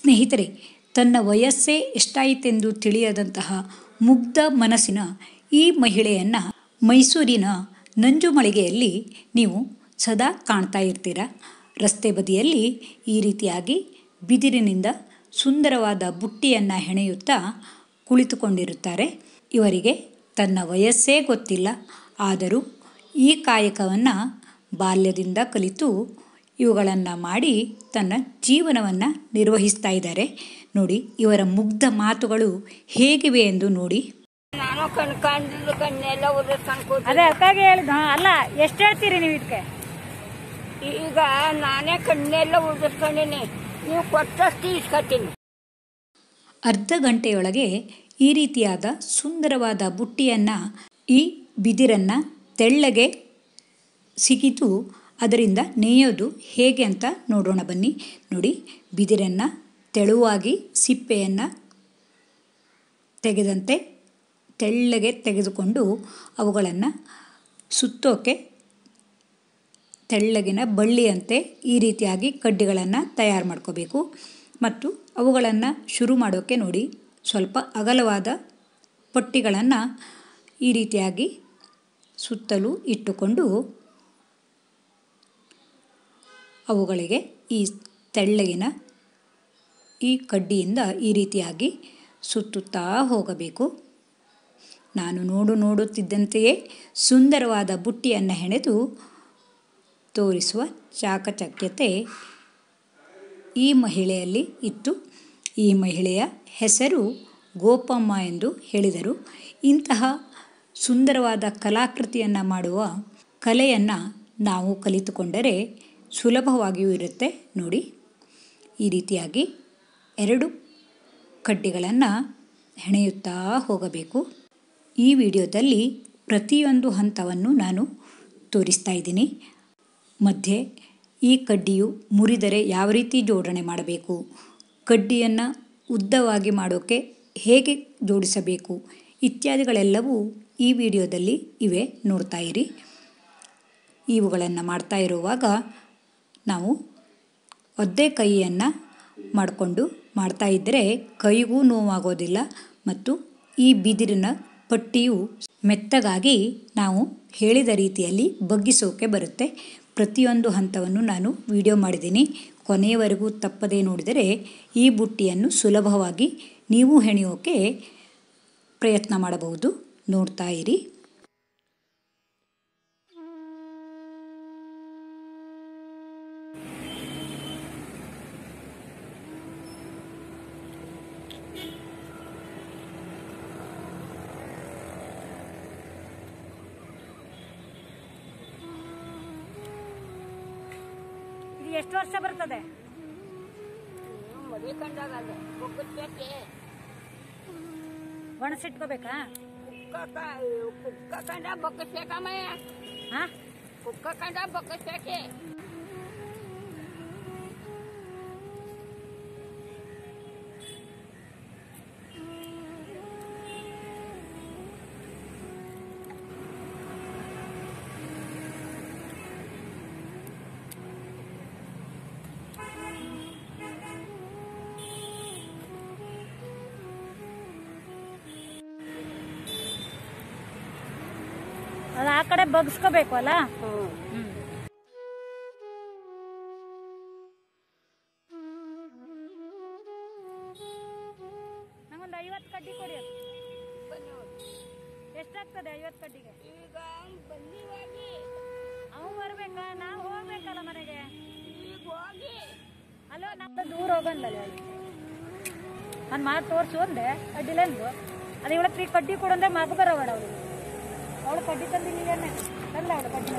ಸ್ನೇಹಿತರೆ ತನ್ನ ವಯಸ್ಸೇ ಎಷ್ಟಾಯಿತೆಂದು ತಿಳಿಯದಂತಹ ಮುಗ್ಧ ಮನಸ್ಸಿನ ಈ ಮಹಿಳೆಯನ್ನು ಮೈಸೂರಿನ ನಂಜುಮಳಿಗೆಯಲ್ಲಿ ನೀವು ಸದಾ ಕಾಣ್ತಾ ಇರ್ತೀರ ರಸ್ತೆ ಬದಿಯಲ್ಲಿ ಈ ರೀತಿಯಾಗಿ ಬಿದಿರಿನಿಂದ ಸುಂದರವಾದ ಬುಟ್ಟಿಯನ್ನು ಹೆಣೆಯುತ್ತಾ ಕುಳಿತುಕೊಂಡಿರುತ್ತಾರೆ ಇವರಿಗೆ ತನ್ನ ವಯಸ್ಸೇ ಗೊತ್ತಿಲ್ಲ ಆದರೂ ಈ ಕಾಯಕವನ್ನು ಬಾಲ್ಯದಿಂದ ಕಲಿತು ಇವುಗಳನ್ನು ಮಾಡಿ ತನ್ನ ಜೀವನವನ್ನು ನಿರ್ವಹಿಸ್ತಾ ಇದ್ದಾರೆ ನೋಡಿ ಇವರ ಮುಗ್ಧ ಮಾತುಗಳು ಹೇಗಿವೆ ಎಂದು ನೋಡಿ ನಾನು ಕಣ್ಕಂಡಿದ್ದು ಕಣ್ಣೆಲ್ಲ ಉದುರ್ಸ್ಕೊಂಡ್ ಕೂತಿ ಅದೇ ಅದಕ್ಕಾಗಿ ಹೇಳಿದ ಅಲ್ಲ ಎಷ್ಟು ಹೇಳ್ತೀರಿ ನೀವು ಇದಕ್ಕೆ ಈಗ ನಾನೇ ಕಣ್ಣೆಲ್ಲ ಉದುರ್ಸ್ಕೊಂಡಿನಿ ನೀವು ಕೊಟ್ಟಷ್ಟು ಇಸ್ಕೊತೀನಿ ಅರ್ಧ ಗಂಟೆಯೊಳಗೆ ಈ ರೀತಿಯಾದ ಸುಂದರವಾದ ಬುಟ್ಟಿಯನ್ನು ಈ ಬಿದಿರನ್ನು ತೆಳ್ಳಗೆ ಸಿಗಿತು ಅದರಿಂದ ನೇಯೋದು ಹೇಗೆ ಅಂತ ನೋಡೋಣ ಬನ್ನಿ ನೋಡಿ ಬಿದಿರನ್ನು ತೆಳುವಾಗಿ ಸಿಪ್ಪೆಯನ್ನು ತೆಗೆದಂತೆ ತೆಳ್ಳಗೆ ತೆಗೆದುಕೊಂಡು ಅವುಗಳನ್ನು ಸುತ್ತೋಕೆ ತೆಳ್ಳಗಿನ ಬಳ್ಳಿಯಂತೆ ಈ ರೀತಿಯಾಗಿ ಕಡ್ಡಿಗಳನ್ನು ತಯಾರು ಮಾಡ್ಕೋಬೇಕು ಮತ್ತು ಅವುಗಳನ್ನು ಶುರು ಮಾಡೋಕ್ಕೆ ನೋಡಿ ಸ್ವಲ್ಪ ಅಗಲವಾದ ಪಟ್ಟಿಗಳನ್ನು ಈ ರೀತಿಯಾಗಿ ಸುತ್ತಲೂ ಇಟ್ಟುಕೊಂಡು ಅವುಗಳಿಗೆ ಈ ತೆಳ್ಳಗಿನ ಈ ಕಡ್ಡಿಯಿಂದ ಈ ರೀತಿಯಾಗಿ ಸುತ್ತುತ್ತಾ ಹೋಗಬೇಕು ನಾನು ನೋಡು ನೋಡುತ್ತಿದ್ದಂತೆಯೇ ಸುಂದರವಾದ ಬುಟ್ಟಿಯನ್ನು ಹೆಣೆದು ತೋರಿಸುವ ಚಾಕಚಕ್ಯತೆ ಈ ಮಹಿಳೆಯಲ್ಲಿ ಇತ್ತು ಈ ಮಹಿಳೆಯ ಹೆಸರು ಗೋಪಮ್ಮ ಎಂದು ಹೇಳಿದರು ಇಂತಹ ಸುಂದರವಾದ ಕಲಾಕೃತಿಯನ್ನು ಮಾಡುವ ಕಲೆಯನ್ನು ನಾವು ಕಲಿತುಕೊಂಡರೆ ಸುಲಭವಾಗಿಯೂ ಇರುತ್ತೆ ನೋಡಿ ಈ ರೀತಿಯಾಗಿ ಎರಡು ಕಡ್ಡಿಗಳನ್ನು ಹೆಣೆಯುತ್ತಾ ಹೋಗಬೇಕು ಈ ವಿಡಿಯೋದಲ್ಲಿ ಪ್ರತಿಯೊಂದು ಹಂತವನ್ನು ನಾನು ತೋರಿಸ್ತಾ ಇದ್ದೀನಿ ಮಧ್ಯೆ ಈ ಕಡ್ಡಿಯು ಮುರಿದರೆ ಯಾವ ರೀತಿ ಜೋಡಣೆ ಮಾಡಬೇಕು ಕಡ್ಡಿಯನ್ನು ಉದ್ದವಾಗಿ ಮಾಡೋಕ್ಕೆ ಹೇಗೆ ಜೋಡಿಸಬೇಕು ಇತ್ಯಾದಿಗಳೆಲ್ಲವೂ ಈ ವಿಡಿಯೋದಲ್ಲಿ ಇವೆ ನೋಡ್ತಾ ಇರಿ ಇವುಗಳನ್ನು ಮಾಡ್ತಾ ಇರುವಾಗ ನಾವು ಒದ್ದೆ ಕೈಯನ್ನು ಮಾಡಿಕೊಂಡು ಮಾಡ್ತಾ ಇದ್ದರೆ ಕೈಗೂ ನೋವಾಗೋದಿಲ್ಲ ಮತ್ತು ಈ ಬಿದಿರಿನ ಪಟ್ಟಿಯು ಮೆತ್ತಗಾಗಿ ನಾವು ಹೇಳಿದ ರೀತಿಯಲ್ಲಿ ಬಗ್ಗಿಸೋಕೆ ಬರುತ್ತೆ ಪ್ರತಿಯೊಂದು ಹಂತವನ್ನು ನಾನು ವಿಡಿಯೋ ಮಾಡಿದ್ದೀನಿ ಕೊನೆಯವರೆಗೂ ತಪ್ಪದೇ ನೋಡಿದರೆ ಈ ಬುಟ್ಟಿಯನ್ನು ಸುಲಭವಾಗಿ ನೀವು ಹೆಣೆಯೋಕೆ ಪ್ರಯತ್ನ ಮಾಡಬಹುದು ನೋಡ್ತಾ ಇರಿ ಇದು ಎಷ್ಟು ವರ್ಷ ಬರ್ತದೆ ಮದುವೆ ಕಂಡಾಗಲ್ಲ ಕುಕ್ಕಕ್ಕೆ ಒಣಸಿಟ್ಕೋಬೇಕಾ ಕುಕ್ಕ ಕುಕ್ಕ ಕಂಡ ಬಗ್ಗಿಸ್ಬೇಕಮ್ಮಯ್ಯ ಹಾ ಕುಕ್ಕ ಕಂಡ ಬಗ್ಗಿಸ್ಬೇಕೆ ಅದು ಆ ಕಡೆ ಬಗ್ಸ್ಕೋಬೇಕು ಅಲ್ಲ ಹ್ಞೂ ನಂಗೊಂದು ಐವತ್ತು ಕಡ್ಡಿ ಕೊಡಿ ಅದು. ಬನ್ನಿ ಹೋಗಿ. ಎಷ್ಟಾಗ್ತದೆ ಐವತ್ತು ಕಡ್ಡಿಗೆ ಈಗ ಬಂದಿವಾಗಿ ಅವು ಬರ್ಬೇಕಾ ನಾವು ಹೋಗ್ಬೇಕಲ್ಲ ಮನೆಗೆ ಈಗ ಹೋಗಿ ಅಲ್ಲೋ ನಮ್ಮ ದೂರ ಹೋಗಂದಲ್ಲ ನಾನು ಮಾಡಿ ತೋರಿಸು ಒಂದೆ ಅಡ್ಡಿಲೆಂದು ಅದು ಇವಳಕ್ಕೆ ಈ ಕಡ್ಡಿ ಕೊಡಂದ್ರೆ ಮಗ ಬರಬೇಡ ಅವಳು ಅವಳು ಕಡ್ಡಿ ತಂದಿಲ್ಲ ತಂದ ಅವಳು ಕಡ್ಡಿ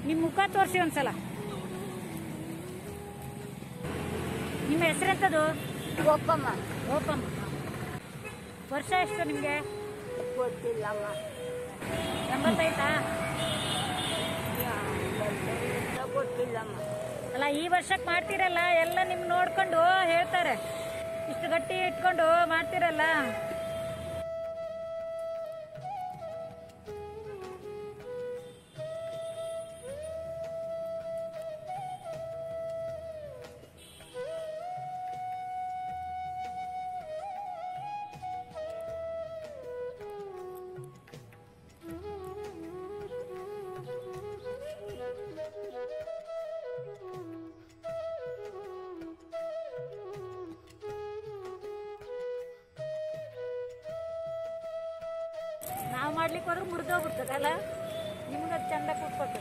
ನಿಮ್ಮ ಮುಖ ತೋರಿಸಿ ಒಂದ್ಸಲ ನಿಮ್ಮ ಹೆಸರೆಂತದು ಗೋಪಮ್ಮ ಓಪಮ್ಮ ವರ್ಷ ಎಷ್ಟು ನಿಮಗೆ ಗೊತ್ತಿಲ್ಲಮ್ಮ ಎಂಬತ್ತೈತಾ ಎಂತ ಗೊತ್ತಿಲ್ಲಮ್ಮ ಅಲ್ಲ ಈ ವರ್ಷಕ್ಕೆ ಮಾಡ್ತೀರಲ್ಲ ಎಲ್ಲ ನಿಮ್ ನೋಡ್ಕೊಂಡು ಹೇಳ್ತಾರೆ ಇಷ್ಟು ಗಟ್ಟಿ ಇಟ್ಕೊಂಡು ಮಾಡ್ತೀರಲ್ಲ ನಾವು ಮಾಡ್ಲಿಕ್ಕೆ ಹೋದ್ರೆ ಮುರಿದೋಗ್ಬಿಡ್ತದಲ್ಲ ನಿಮ್ಗೆ ಅದು ಚಂದ ಕೂತ್ಕೊಳ್ತದೆ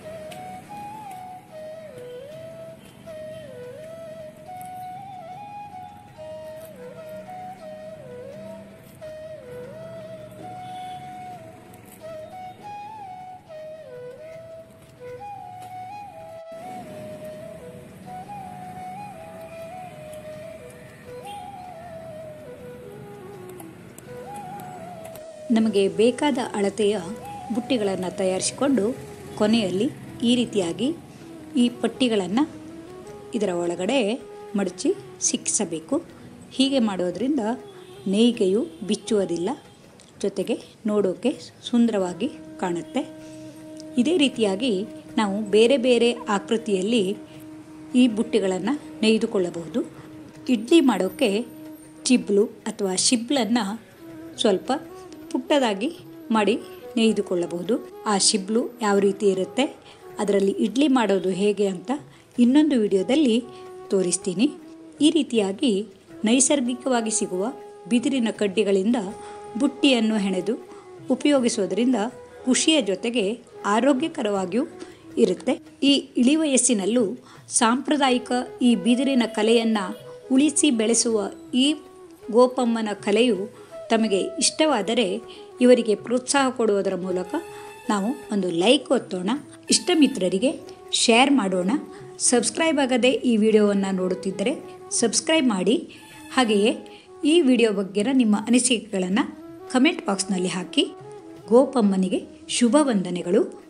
ನಮಗೆ ಬೇಕಾದ ಅಳತೆಯ ಬುಟ್ಟಿಗಳನ್ನು ತಯಾರಿಸಿಕೊಂಡು ಕೊನೆಯಲ್ಲಿ ಈ ರೀತಿಯಾಗಿ ಈ ಪಟ್ಟಿಗಳನ್ನು ಇದರ ಒಳಗಡೆ ಮಡಚಿ ಸಿಕ್ಕಿಸಬೇಕು ಹೀಗೆ ಮಾಡೋದ್ರಿಂದ ನೇಯ್ಗೆಯು ಬಿಚ್ಚುವುದಿಲ್ಲ ಜೊತೆಗೆ ನೋಡೋಕೆ ಸುಂದರವಾಗಿ ಕಾಣುತ್ತೆ ಇದೇ ರೀತಿಯಾಗಿ ನಾವು ಬೇರೆ ಬೇರೆ ಆಕೃತಿಯಲ್ಲಿ ಈ ಬುಟ್ಟಿಗಳನ್ನು ನೇಯ್ದುಕೊಳ್ಳಬಹುದು ಇಡ್ಲಿ ಮಾಡೋಕ್ಕೆ ಚಿಬ್ಲು ಅಥವಾ ಶಿಬ್ಲನ್ನು ಸ್ವಲ್ಪ ಪುಟ್ಟದಾಗಿ ಮಾಡಿ ನೇಯ್ದುಕೊಳ್ಳಬಹುದು ಆ ಶಿಬ್ಲು ಯಾವ ರೀತಿ ಇರುತ್ತೆ ಅದರಲ್ಲಿ ಇಡ್ಲಿ ಮಾಡೋದು ಹೇಗೆ ಅಂತ ಇನ್ನೊಂದು ವಿಡಿಯೋದಲ್ಲಿ ತೋರಿಸ್ತೀನಿ ಈ ರೀತಿಯಾಗಿ ನೈಸರ್ಗಿಕವಾಗಿ ಸಿಗುವ ಬಿದಿರಿನ ಕಡ್ಡಿಗಳಿಂದ ಬುಟ್ಟಿಯನ್ನು ಹೆಣೆದು ಉಪಯೋಗಿಸೋದ್ರಿಂದ ಖುಷಿಯ ಜೊತೆಗೆ ಆರೋಗ್ಯಕರವಾಗಿಯೂ ಇರುತ್ತೆ ಈ ಇಳಿ ವಯಸ್ಸಿನಲ್ಲೂ ಸಾಂಪ್ರದಾಯಿಕ ಈ ಬಿದಿರಿನ ಕಲೆಯನ್ನು ಉಳಿಸಿ ಬೆಳೆಸುವ ಈ ಗೋಪಮ್ಮನ ಕಲೆಯು ತಮಗೆ ಇಷ್ಟವಾದರೆ ಇವರಿಗೆ ಪ್ರೋತ್ಸಾಹ ಕೊಡುವುದರ ಮೂಲಕ ನಾವು ಒಂದು ಲೈಕ್ ಒತ್ತೋಣ ಇಷ್ಟ ಮಿತ್ರರಿಗೆ ಶೇರ್ ಮಾಡೋಣ ಸಬ್ಸ್ಕ್ರೈಬ್ ಆಗದೆ ಈ ವಿಡಿಯೋವನ್ನು ನೋಡುತ್ತಿದ್ದರೆ ಸಬ್ಸ್ಕ್ರೈಬ್ ಮಾಡಿ ಹಾಗೆಯೇ ಈ ವಿಡಿಯೋ ಬಗ್ಗೆನ ನಿಮ್ಮ ಅನಿಸಿಕೆಗಳನ್ನು ಕಮೆಂಟ್ ಬಾಕ್ಸ್ನಲ್ಲಿ ಹಾಕಿ ಗೋಪಮ್ಮನಿಗೆ ಶುಭ ವಂದನೆಗಳು